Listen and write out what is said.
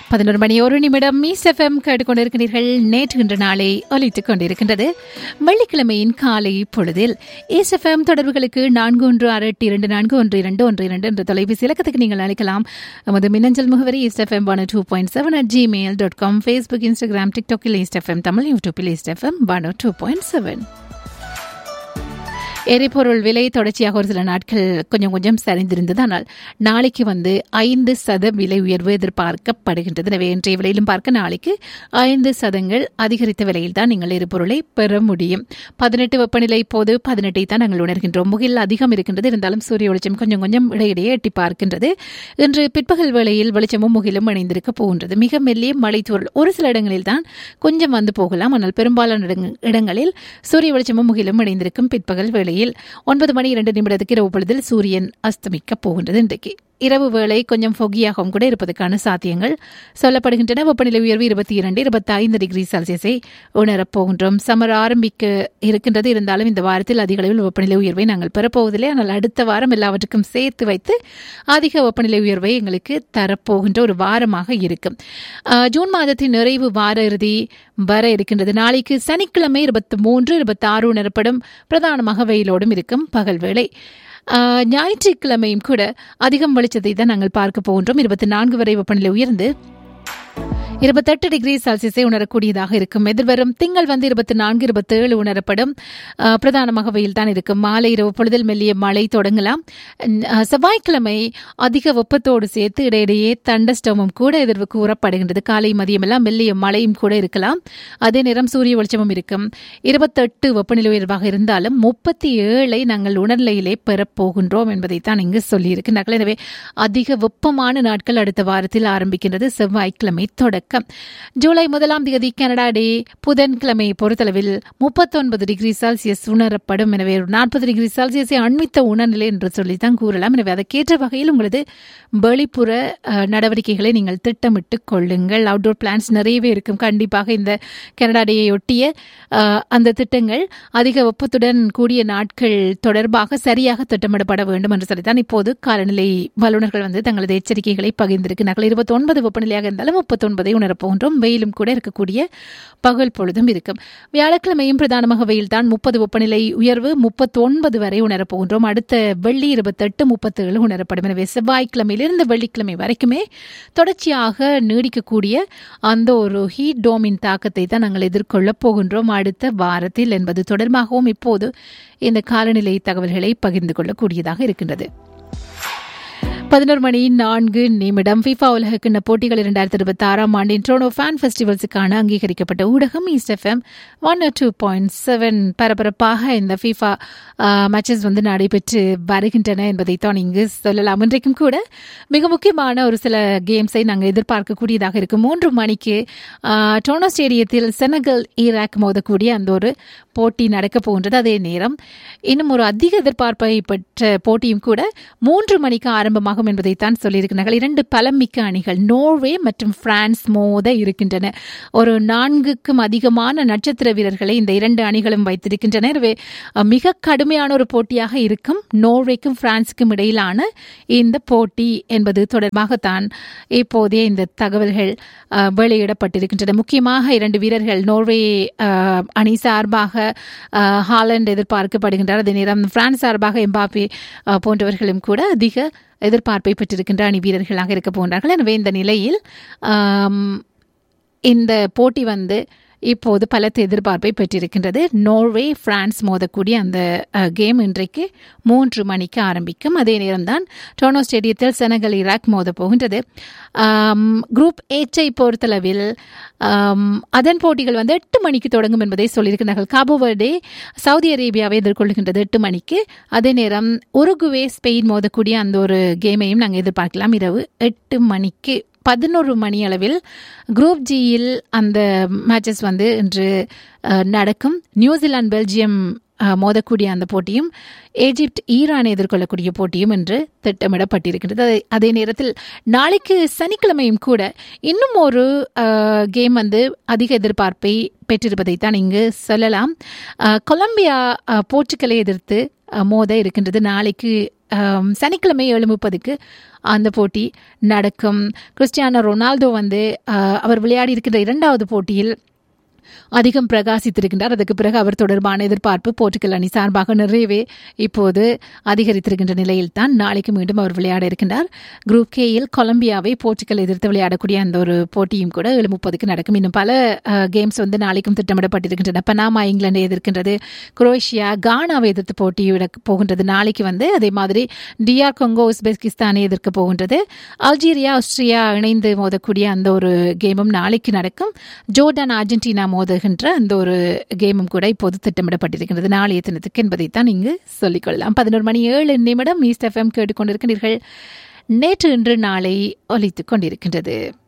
பதினோரு மணி ஒரு நிமிடம் மீஸ் எஃப்எம் கேட்டுக்கொண்டிருக்கிறீர்கள் நேற்று இன்று நாளை ஒலித்துக் கொண்டிருக்கின்றது வெள்ளிக்கிழமையின் காலை பொழுதில் எஸ் எஃப்எம் தொடர்புகளுக்கு நான்கு ஒன்று ஆறு எட்டு இரண்டு நான்கு ஒன்று இரண்டு ஒன்று இரண்டு என்ற தொலைபேசி இலக்கத்துக்கு நீங்கள் அழைக்கலாம் நமது மின்னஞ்சல் முகவரி east FM one two point seven at Gmail dot com Facebook Instagram டிக்டாக்கில் ஈஸ்ட் எஃப்எம் தமிழ் யூடியூப்பில் east FM one two point seven எரிபொருள் விலை தொடர்ச்சியாக ஒரு சில நாட்கள் கொஞ்சம் கொஞ்சம் சரிந்திருந்தது ஆனால் நாளைக்கு வந்து ஐந்து சத விலை உயர்வு எதிர்பார்க்கப்படுகின்றது எனவே இன்றைய விலையிலும் பார்க்க நாளைக்கு ஐந்து சதங்கள் அதிகரித்த விலையில் தான் நீங்கள் எரிபொருளை பெற முடியும் பதினெட்டு வெப்பநிலை இப்போது பதினெட்டை தான் நாங்கள் உணர்கின்றோம் முகில் அதிகம் இருக்கின்றது இருந்தாலும் சூரிய வெளிச்சம் கொஞ்சம் கொஞ்சம் இடையிடையே எட்டி பார்க்கின்றது இன்று பிற்பகல் வேளையில் வெளிச்சமும் முகிலும் இணைந்திருக்க போகின்றது மிக மெல்லிய மலைத்தூரல் ஒரு சில இடங்களில் தான் கொஞ்சம் வந்து போகலாம் ஆனால் பெரும்பாலான இடங்க- இடங்களில் சூரிய வெளிச்சமும் முகிலும் இணைந்திருக்கும் பிற்பகல் வேளையில் ஒன்பது மணி இரண்டு நிமிடத்துக்கு இரவு பொழுதில் சூரியன் அஸ்தமிக்கப் போகின்றது இன்றைக்கு இரவு வேளை கொஞ்சம் ஃபொகியாகவும் கூட இருப்பதற்கான சாத்தியங்கள் சொல்லப்படுகின்றன வெப்பநிலை உயர்வு இருபத்தி இரண்டு இருபத்தி ஐந்து டிகிரி செல்சியஸை உணரப் போகின்றோம் சம்மர் ஆரம்பிக்க இருக்கின்றது இருந்தாலும் இந்த வாரத்தில் அதிக அளவில் வெப்பநிலை உயர்வை நாங்கள் பெறப்போவதில்லை ஆனால் அடுத்த வாரம் எல்லாவற்றுக்கும் சேர்த்து வைத்து அதிக வெப்பநிலை உயர்வை எங்களுக்கு தரப்போகின்ற ஒரு வாரமாக இருக்கும் ஆஹ், ஜூன் மாதத்தின் நிறைவு வார இறுதி வர இருக்கின்றது நாளைக்கு சனிக்கிழமை இருபத்தி மூன்று இருபத்தி ஆறு உணரப்படும் பிரதானமாக வெயிலோடும் இருக்கும் பகல் வேளை ஆஹ், ஞாயிற்றுக்கிழமையும் கூட அதிகம் வெளிச்சத்தை தான் நாங்கள் பார்க்க போகின்றோம் இருபத்தி நான்கு வரை வெப்பநிலை உயர்ந்து இருபத்தெட்டு டிகிரி செல்சியஸை உணரக்கூடியதாக இருக்கும் எதிர்வரும் திங்கள் வந்து இருபத்தி நான்கு இருபத்தேழு உணரப்படும் அஹ், பிரதானமாக வெயில் தான் இருக்கும் மாலை இரவு பொழுதில் மெல்லிய மழை தொடங்கலாம் அஹ், செவ்வாய்க்கிழமை அதிக வெப்பத்தோடு சேர்த்து இடையிடையே தண்டஸ்டோமும் கூட எதிர்வு கூறப்படுகின்றது காலை மதியம் எல்லாம் மெல்லிய மழையும் கூட இருக்கலாம் அதே நேரம் சூரிய வெளிச்சமும் இருக்கும் இருபத்தெட்டு வெப்பநிலை உயர்வாக இருந்தாலும் முப்பத்தி ஏழை நாங்கள் உணர்நிலையிலே பெறப்போகின்றோம் என்பதைத்தான் இங்கு சொல்லியிருக்கிறார்கள் எனவே அதிக வெப்பமான நாட்கள் அடுத்த வாரத்தில் ஆரம்பிக்கின்றது செவ்வாய்க்கிழமை தொடக்கம் ஜூலை முதலாம் தேதி கனடா டே புதன்கிழமை பொறுத்தளவில் முப்பத்தொன்பது டிகிரி செல்சியஸ் உணரப்படும் எனவே ஒரு நாற்பது டிகிரி செல்சியஸை அண்மித்த உணர்நிலை என்று சொல்லித்தான் கூறலாம் எனவே அதற்கேற்ற வகையில் உங்களது வெளிப்புற அஹ், நடவடிக்கைகளை நீங்கள் திட்டமிட்டுக் கொள்ளுங்கள் அவுட்டோர் பிளான்ஸ் நிறையவே இருக்கும் கண்டிப்பாக இந்த கனடா டேயை ஒட்டிய அஹ், அந்த திட்டங்கள் அதிக வெப்பத்துடன் கூடிய நாட்கள் தொடர்பாக சரியாக திட்டமிடப்பட வேண்டும் என்று சொல்லித்தான் இப்போது காலநிலை வல்லுநர்கள் வந்து தங்களது எச்சரிக்கைகளை பகிர்ந்திருக்கிறார்கள் இருபத்தி ஒன்பது வெப்பநிலையாக இருந்தாலும் முப்பத்தொன்பதை உணரப்போகின்றோம் வெயிலும் கூட இருக்கக்கூடிய பகல் பொழுதும் இருக்கும் வியாழக்கிழமையும் பிரதானமாக வெயில் தான் முப்பது வெப்பநிலை உயர்வு முப்பத்தொன்பது வரை உணரப்போகின்றோம் அடுத்த வெள்ளி இருபத்தெட்டு முப்பத்தேழு உணரப்படும் எனவே செவ்வாய்க்கிழமையிலிருந்து வெள்ளிக்கிழமை வரைக்குமே தொடர்ச்சியாக நீடிக்கக்கூடிய அந்த ஒரு ஹீட் டோமின் தாக்கத்தை தான் நாங்கள் எதிர்கொள்ளப் போகின்றோம் அடுத்த வாரத்தில் என்பது தொடர்பாகவும் இப்போது இந்த காலநிலை தகவல்களை பகிர்ந்து கொள்ளக்கூடியதாக இருக்கின்றது பதினோரு மணி நான்கு நிமிடம் ஃபிஃபா உலகக்கிண்ண போட்டிகள் இரண்டாயிரத்தி இருபத்தி ஆறாம் ஆண்டின் ட்ரோனோ ஃபேன் ஃபெஸ்டிவல்ஸுக்கான அங்கீகரிக்கப்பட்ட ஊடகம் east FM one two point seven பரபரப்பாக இந்த ஃபிஃபா மேட்சஸ் வந்து நடைபெற்று வருகின்றன என்பதைத்தான் இங்கு சொல்லலாம் இன்றைக்கும் கூட மிக முக்கியமான ஒரு சில கேம்ஸை நாங்கள் எதிர்பார்க்கக்கூடியதாக இருக்கும் மூன்று மணிக்கு ஆஹ், டோனோ ஸ்டேடியத்தில் செனகல் ஈராக் மோதக்கூடிய அந்த ஒரு போட்டி நடக்க போகின்றது அதே நேரம் இன்னும் ஒரு அதிக எதிர்பார்ப்பை பெற்ற போட்டியும் கூட மூன்று மணிக்கு ஆரம்பமாகும் என்பதைத்தான் சொல்லியிருக்கிறார்கள் இரண்டு பலமிக்க அணிகள் நோர்வே மற்றும் பிரான்ஸ் மோத இருக்கின்றன ஒரு நான்குக்கும் அதிகமான நட்சத்திர வீரர்களை இந்த இரண்டு அணிகளும் வைத்திருக்கின்றன எனவே அஹ், மிக கடுமையான ஒரு போட்டியாக இருக்கும் நோர்வேக்கும் பிரான்ஸுக்கும் இடையிலான இந்த போட்டி என்பது தொடர்பாகத்தான் இப்போதே இந்த தகவல்கள் அஹ், வெளியிடப்பட்டிருக்கின்றன முக்கியமாக இரண்டு வீரர்கள் நோர்வே அஹ், அணி சார்பாக அஹ், ஹாலண்ட் எதிர்பார்க்கப்படுகின்றார் அதே நேரம் பிரான்ஸ் சார்பாக எம்பாப்பே அஹ், போன்றவர்களும் கூட அதிக எதிர்பார்ப்பை பெற்றிருக்கின்ற அணி வீரர்களாக இருக்க போகின்றார்கள் எனவே இந்த நிலையில் ஆம், இந்த போட்டி வந்து இப்போது பலத்த எதிர்பார்ப்பை பெற்றிருக்கின்றது நோர்வே பிரான்ஸ் மோதக்கூடிய அந்த அஹ், கேம் இன்றைக்கு மூன்று மணிக்கு ஆரம்பிக்கும் அதே நேரம்தான் டோனோ ஸ்டேடியத்தில் செனகல் ஈராக் மோத போகின்றது ஆம், குரூப் ஏச்சை பொறுத்தளவில் ஆம், அதன் போட்டிகள் வந்து எட்டு மணிக்கு தொடங்கும் என்பதை சொல்லியிருக்கிறார்கள் காபோவர்டே சவுதி அரேபியாவை எதிர்கொள்கின்றது எட்டு மணிக்கு அதே நேரம் உருகுவே ஸ்பெயின் மோதக்கூடிய அந்த ஒரு கேமையும் நாங்கள் எதிர்பார்க்கலாம் இரவு எட்டு மணிக்கு பதினோரு மணி அளவில் குரூப் ஜியில் அந்த மேட்சஸ் வந்து இன்று அஹ், நடக்கும் நியூசிலாந்து பெல்ஜியம் அஹ், மோதக்கூடிய அந்த போட்டியும் எகிப்த் ஈரானை எதிர்கொள்ளக்கூடிய போட்டியும் என்று திட்டமிடப்பட்டிருக்கின்றது அதே- அதே நேரத்தில் நாளைக்கு சனிக்கிழமையும் கூட இன்னும் ஒரு கேம் வந்து அதிக எதிர்பார்ப்பை பெற்றிருப்பதைத்தான் இங்கு சொல்லலாம் அஹ், கொலம்பியா அஹ், போர்ச்சுகலை எதிர்த்து அஹ், மோத இருக்கின்றது நாளைக்கு ஆம், சனிக்கிழமை ஏழு முப்பதுக்கு அந்த போட்டி நடக்கும் கிறிஸ்டியானோ ரொனால்டோ வந்து ஆஹ், அவர் விளையாடி இருக்கின்ற இரண்டாவது போட்டியில் அதிகம் பிரகாசித்திருக்கின்றார் அதுக்கு பிறகு அவர் தொடர்பான எதிர்பார்ப்பு போர்ச்சுகல் அணி சார்பாக நிறையவே இப்போது அதிகரித்திருக்கின்ற நிலையில் தான் நாளைக்கு மீண்டும் அவர் விளையாட இருக்கின்றார் குரூப் கேயில் கொலம்பியாவை போர்ச்சுகல் எதிர்த்து விளையாடக்கூடிய அந்த ஒரு போட்டியும் கூட ஏழு முப்பதுக்கு நடக்கும் இன்னும் பல கேம்ஸ் வந்து நாளைக்கும் திட்டமிடப்பட்டிருக்கின்றன பனாமா இங்கிலாண்டை எதிர்க்கின்றது குரோஷியா கானாவை எதிர்த்து போட்டியிட போகின்றது நாளைக்கு வந்து அதே மாதிரி டிஆர் கொங்கோ உஸ்பெகிஸ்தானை எதிர்க்க போகின்றது அல்ஜீரியா ஆஸ்திரியா இணைந்து மோதக்கூடிய அந்த ஒரு கேமும் நாளைக்கு நடக்கும் ஜோர்டான் அர்ஜென்டினா மோதுகின்ற அந்த ஒரு கேமும் கூட இப்போது திட்டமிடப்பட்டிருக்கின்றது நாளைய தினத்துக்கு என்பதைத்தான் இங்கு சொல்லிக்கொள்ளலாம் பதினோரு மணி ஏழு நிமிடம் ஈஸ்ட் எஃப்எம் கேட்டுக்கொண்டிருக்கிறீர்கள் நேற்று இன்று நாளை ஒலித்துக் கொண்டிருக்கின்றது